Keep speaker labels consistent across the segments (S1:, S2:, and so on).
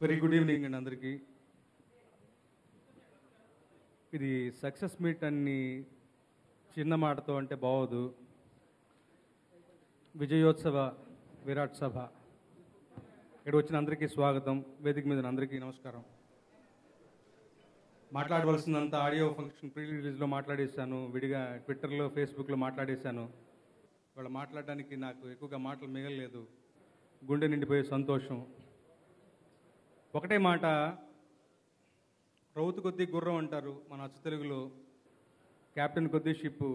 S1: very good evening అండి అందరికీ ఇది సక్సెస్ మీట్ అన్ని చిన్న మాటతో అంటే బాగోదు విజయోత్సవ విరాట్ సభ ఇక్కడ వచ్చిన అందరికీ స్వాగతం వేదిక మీద ఉన్న అందరికీ నమస్కారం మాట్లాడవలసినంత ఆడియో ఫంక్షన్ ప్రీ రిలీజ్లో మాట్లాడేశాను విడిగా ట్విట్టర్లో ఫేస్బుక్లో మాట్లాడేశాను ఇవాళ మాట్లాడడానికి నాకు ఎక్కువగా మాటలు మిగలలేదు గుండె నిండిపోయే సంతోషం ఒకటే మాట రౌతు కొద్దీ గుర్రం అంటారు మన అచ్చ తెలుగులో కెప్టెన్ కొద్దీ షిప్పు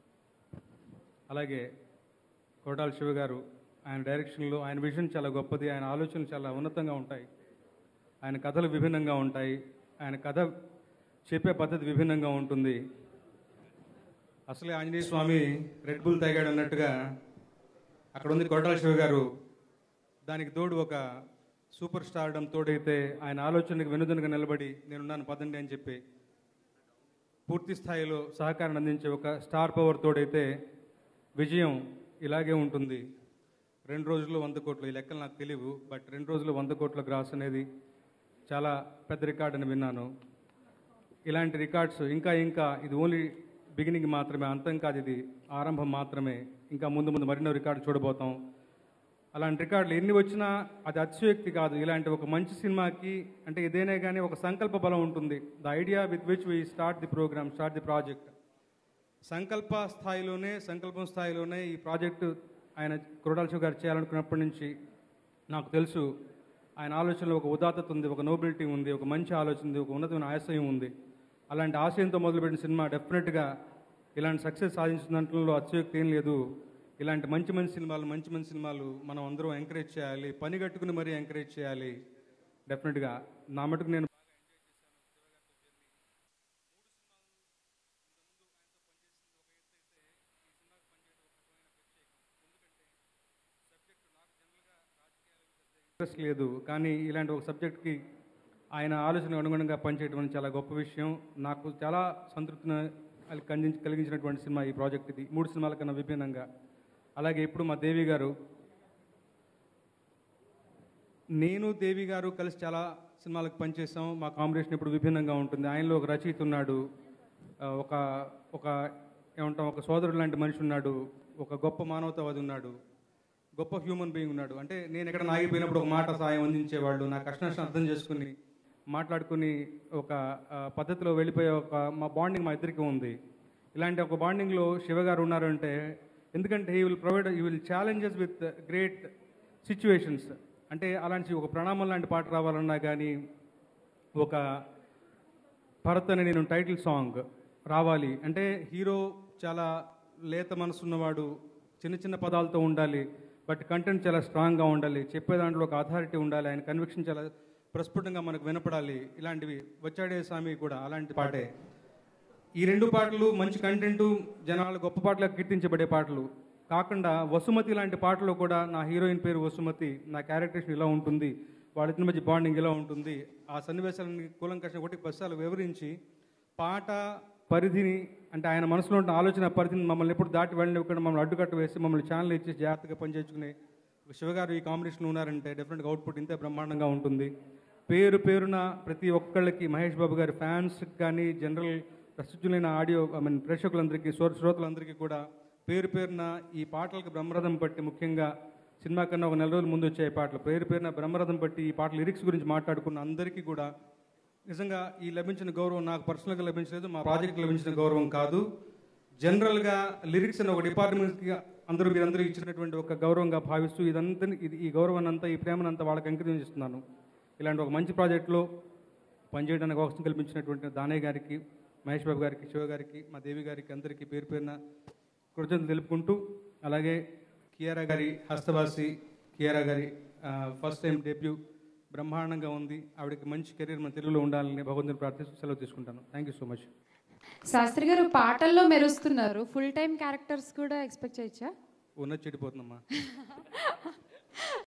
S1: అలాగే కోటాల శివ గారు ఆయన డైరెక్షన్లో ఆయన విజన్ చాలా గొప్పది ఆయన ఆలోచనలు చాలా ఉన్నతంగా ఉంటాయి ఆయన కథలు విభిన్నంగా ఉంటాయి ఆయన కథ చెప్పే పద్ధతి విభిన్నంగా ఉంటుంది అసలే ఆంజనేయ స్వామి రెడ్ బుల్ తాగాడు అన్నట్టుగా అక్కడ ఉంది కోటాల శివ గారు దానికి తోడు ఒక సూపర్ స్టార్డమ్ తోడైతే ఆయన ఆలోచనకు వెనుదనుగా నిలబడి నేనున్నాను పదండి అని చెప్పి పూర్తి స్థాయిలో సహకారాన్ని అందించే ఒక స్టార్ పవర్ తోడైతే విజయం ఇలాగే ఉంటుంది రెండు రోజుల్లో వంద కోట్లు ఈ లెక్కలు నాకు తెలియవు బట్ రెండు రోజుల్లో వంద కోట్ల గ్రాస్ అనేది చాలా పెద్ద రికార్డ్ అని విన్నాను ఇలాంటి రికార్డ్స్ ఇంకా ఇంకా ఇది ఓన్లీ బిగినింగ్ మాత్రమే అంతం కాదు ఇది ఆరంభం మాత్రమే ఇంకా ముందు ముందు మరెన్నో రికార్డు చూడబోతాం అలాంటి రికార్డులు ఎన్ని వచ్చినా అది అతిశయోక్తి కాదు ఇలాంటి ఒక మంచి సినిమాకి అంటే ఏదైనా కానీ ఒక సంకల్ప బలం ఉంటుంది the idea with which we start the program start the project సంకల్ప స్థాయిలోనే సంకల్పం స్థాయిలోనే ఈ ప్రాజెక్టు ఆయన కురడాల్శివ గారు చేయాలనుకున్నప్పటి నుంచి నాకు తెలుసు ఆయన ఆలోచనలో ఒక ఉదాత్తత ఉంది ఒక నోబిలిటీ ఉంది ఒక మంచి ఆలోచన ఉంది ఒక ఉన్నతమైన ఆశయం ఉంది అలాంటి ఆశయంతో మొదలుపెట్టిన సినిమా డెఫినెట్గా ఇలాంటి సక్సెస్ సాధించిన దాంట్లో అత్యక్తి ఏం లేదు ఇలాంటి మంచి మంచి సినిమాలు మంచి మంచి సినిమాలు మనం అందరం ఎంకరేజ్ చేయాలి పని కట్టుకుని మరీ ఎంకరేజ్ చేయాలి డెఫినెట్గా నా మటుకు నేను ఇంట్రెస్ట్ లేదు కానీ ఇలాంటి ఒక సబ్జెక్ట్కి ఆయన ఆలోచన అనుగుణంగా పనిచేయడం అనేది చాలా గొప్ప విషయం నాకు చాలా సంతృప్తిని అది కలిగించి కలిగించినటువంటి సినిమా ఈ ప్రాజెక్ట్ ఇది మూడు సినిమాల కన్నా విభిన్నంగా అలాగే ఇప్పుడు మా దేవి గారు నేను దేవి గారు కలిసి చాలా సినిమాలకు పనిచేసాం మా కాంబినేషన్ ఇప్పుడు విభిన్నంగా ఉంటుంది ఆయనలో ఒక రచయిత ఉన్నాడు ఆ, ఒక ఒక ఏమంటాం ఒక సోదరుడు లాంటి మనిషి ఉన్నాడు ఒక గొప్ప మానవతావాది ఉన్నాడు గొప్ప హ్యూమన్ బీయింగ్ ఉన్నాడు అంటే నేను ఎక్కడ నాగిపోయినప్పుడు ఒక మాట సాయం అందించేవాళ్ళు నా కష్ట నష్టం అర్థం చేసుకుని మాట్లాడుకుని ఒక ఆ, పద్ధతిలో వెళ్ళిపోయే ఒక మా బాండింగ్ మా ఇద్దరికి ఉంది ఇలాంటి ఒక బాండింగ్లో శివ గారు ఉన్నారంటే ఎందుకంటే he will provide he will challenges with great situations అంటే అలాంటి ఒక ప్రణామం లాంటి పాట రావాలన్నా కానీ ఒక భరత్ అనే నేను టైటిల్ సాంగ్ రావాలి అంటే హీరో చాలా లేత మనసు ఉన్నవాడు చిన్న చిన్న పదాలతో ఉండాలి బట్ కంటెంట్ చాలా స్ట్రాంగ్గా ఉండాలి చెప్పే దాంట్లో ఒక అథారిటీ ఉండాలి ఆయన కన్విక్షన్ చాలా ప్రస్ఫుటంగా మనకు వినపడాలి ఇలాంటివి వచ్చాడే స్వామి కూడా అలాంటి పాటే ఈ రెండు పాటలు మంచి కంటెంట్ జనాలు గొప్ప పాటలకు కీర్తించబడే పాటలు కాకుండా వసుమతి లాంటి పాటలు కూడా నా హీరోయిన్ పేరు వసుమతి నా క్యారెక్టరేషన్ ఇలా ఉంటుంది వాళ్ళిద్దరి మధ్య బాండింగ్ ఇలా ఉంటుంది ఆ సన్నివేశాలని కూలంకషం ఒకటి పశ్చాలు వివరించి పాట పరిధిని అంటే ఆయన మనసులో ఉన్న ఆలోచన పరిధిని మమ్మల్ని ఎప్పుడు దాటి వెళ్ళినప్పుడు మమ్మల్ని అడ్డుకట్ట వేసి మమ్మల్ని ఛానల్ ఇచ్చి జాగ్రత్తగా పనిచేసుకునే ఒక శివగారు ఈ కాంబినేషన్ ఉన్నారంటే డెఫినెట్గా అవుట్పుట్ ఇంతే బ్రహ్మాండంగా ఉంటుంది పేరు పేరున ప్రతి ఒక్కళ్ళకి మహేష్ బాబు గారి ఫ్యాన్స్ కానీ జనరల్ ప్రసిద్ధులైన ఆడియో ఐ మీన్ ప్రేక్షకులందరికీ శ్రో శ్రోతలందరికీ కూడా పేరు పేరున ఈ పాటలకు బ్రహ్మరథం పట్టి ముఖ్యంగా సినిమా కన్నా ఒక నెల రోజుల ముందు వచ్చే ఈ పాటలు పేరు పేరున బ్రహ్మరథం పట్టి ఈ పాటల లిరిక్స్ గురించి మాట్లాడుకున్న అందరికీ కూడా నిజంగా ఈ లభించిన గౌరవం నాకు పర్సనల్గా లభించలేదు మా ప్రాజెక్ట్ లభించిన గౌరవం కాదు జనరల్గా లిరిక్స్ అని ఒక డిపార్ట్మెంట్కి అందరూ మీరందరూ ఇచ్చినటువంటి ఒక గౌరవంగా భావిస్తూ ఇదంతా ఇది ఈ గౌరవాన్ని అంతా ఈ ప్రేమనంతా వాళ్ళకి అంకితం చేస్తున్నాను ఇలాంటి ఒక మంచి ప్రాజెక్టులో పనిచేయడానికి అవకాశం కల్పించినటువంటి దానయ్య గారికి మహేష్ బాబు గారికి శివ గారికి మా దేవి గారికి అందరికీ పేరు పేరున కృతజ్ఞతలు తెలుపుకుంటూ అలాగే కియారా గారి హస్తవాసి కియారా గారి ఫస్ట్ టైం డెబ్యూ బ్రహ్మాండంగా ఉంది ఆవిడకి మంచి కెరీర్ మన తెలుగులో ఉండాలని భగవంతుని ప్రార్థిస్తూ సెలవు తీసుకుంటాను thank you so much
S2: Shastri garu పాటల్లో మెరుస్తున్నారు ఫుల్ టైం క్యారెక్టర్స్ కూడా ఎక్స్పెక్ట్ చేయొచ్చా
S1: ఉన్నది చెడిపోతుందమ్మా